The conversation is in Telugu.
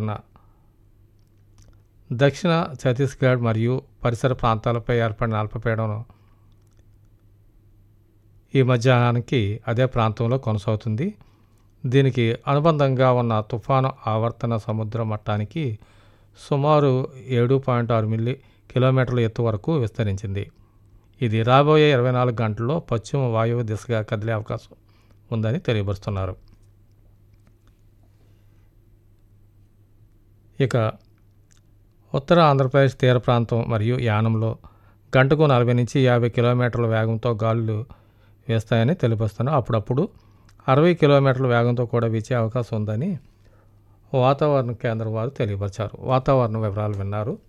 ఉన్న దక్షిణ ఛత్తీస్గఢ్ మరియు పరిసర ప్రాంతాలపై ఏర్పడిన అల్పపీడనం ఈ మధ్యాహ్నానికి అదే ప్రాంతంలో కొనసాగుతుంది దీనికి అనుబంధంగా ఉన్న తుఫాను ఆవర్తన సముద్ర మట్టానికి సుమారు ఏడు పాయింట్ ఆరు మిల్లీ కిలోమీటర్ల ఎత్తు వరకు విస్తరించింది ఇది రాబోయే ఇరవై నాలుగు గంటల్లో పశ్చిమ వాయువు దిశగా కదిలే అవకాశం ఉందని తెలియపరుస్తున్నారు ఇక ఉత్తర ఆంధ్రప్రదేశ్ తీర ప్రాంతం మరియు యానంలో గంటకు నలభై నుంచి యాభై కిలోమీటర్ల వేగంతో గాలులు వేస్తాయని తెలియపరుస్తున్నారు అప్పుడప్పుడు అరవై కిలోమీటర్ల వేగంతో కూడా వీచే అవకాశం ఉందని వాతావరణ కేంద్రం వారు తెలియపరిచారు వాతావరణ వివరాలు విన్నారు